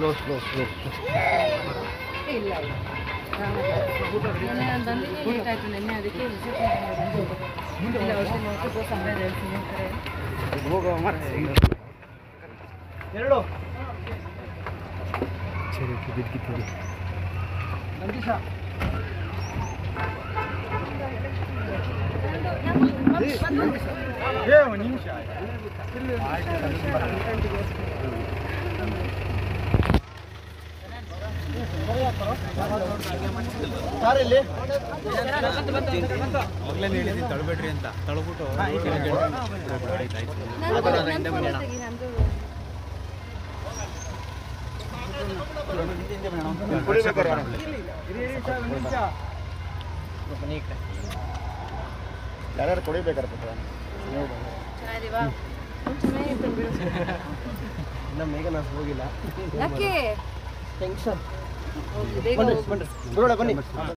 slow slow slow ಇಲ್ಲ ಇಲ್ಲ ನೆನ್ನೆ ನಾನು ಬಂದಿದ್ದೆ ಲೇಟ್ ಆಯಿತು ನೆನ್ನೆ ಅದಕ್ಕೆ ಇಲ್ಲ ಔಷಧಿ ಮಾಡ್ಕೊಂಡು ಸಮಯ ಹೇಳ್ತೀನಿ ಕರೆ ಹೋಗೋ ಮರ ಎರಡು ಸರಿ ಬಿದ್ದಿತ್ತು ನಂದೀಶ ಏ ಒಂದು ನಿಮಿಷ ಸಾರಲ್ಲಿ ಆಗ್ಲೇ ಹೇಳಿದ್ದೀನಿ ತಳ್ಬೇಡ್ರಿ ಅಂತ ತಳ್ಬಿಟ್ಟು ಯಾರು ಕೊಡಿಬೇಕಾರೆ ನೀವು ಚೆನ್ನಾಗಿದೀವಾ ಚೆನ್ನಾಗಿತ್ತು ಬಿಡು ನಮ್ಮ ಮೇಘ ನಾನು ಹೋಗಿಲ್ಲ ಯಾಕೆ ಟೆನ್ಷನ್ ಹೋಗಿ ಬೇಗ ಬನ್ನಿ ಹೋಗು ಬನ್ನಿ ಬರೋಣ ಬನ್ನಿ